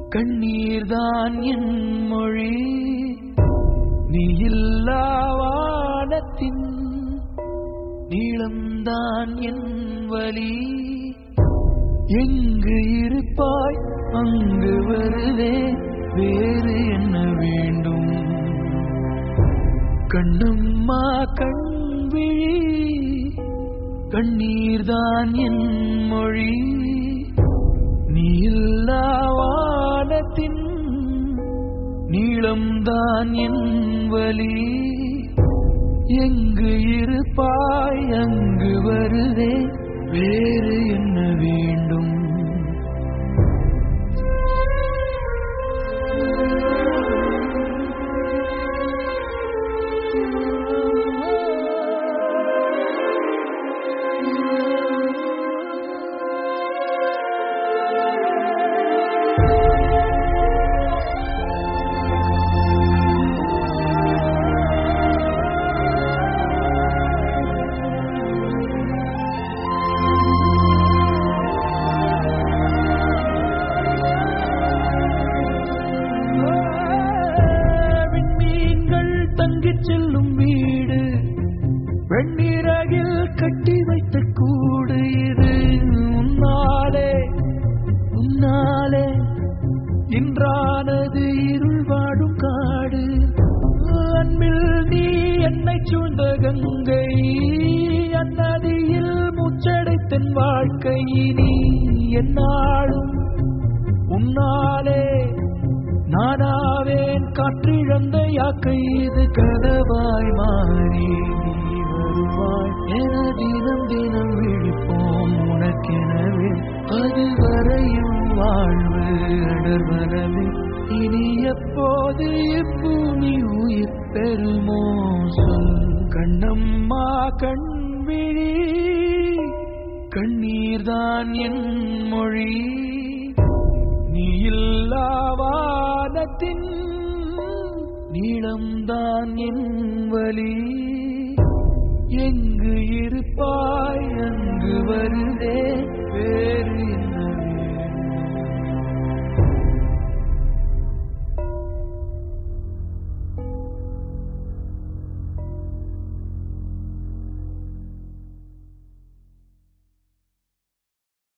கண்ணீர்தான் என் மொழி நீ இல்லா வானத்தின் நீளம்தான் என் வழி எங்கு இருப்பாய் அங்கு வருவேன் வேறு என்ன வேண்டும் கண்ணம்மா கண்விழி கண்ணீர்தான் என் மொழி நீ இல்லா வானத்தின் நீளம்தான் என் வழி எங்கு இருப்பாய் அங்கு வருவே வேறு என்ன வேண்டும் விண்மீன்கள் தங்கிச் செல்லும் வீடு வெண்ணிறகில் கட்டி வைத்த கூடு இது உன்னாலே உன்னாலே இன்றானது இருள் வாடும் காடு அன்பில் நீ என்னை சூழ்ந்த கங்கை அந்நதியில் முச்சடைத்தன் வாழ்க்கை நீ என்னாலும் உன்னாலே நானாவேன் காற்றிழந்த யாக்கை இது கனவாய் மாறி நீ வருவாய் என தினம் தினம் விழிப்போம் உனக்கெனவே அது வரையும் வாழ்வு அடர்வனவே இனி எப்போது இப்பூமி உயிர் பெறுமோ சொல் கண்ணம்மா கண்விழி கண்ணீர்தான் என் மொழி நீ இல்லா வானத்தின் நீளம்தான் என் வழி எங்கு இருப்பாய் அங்கு வருதே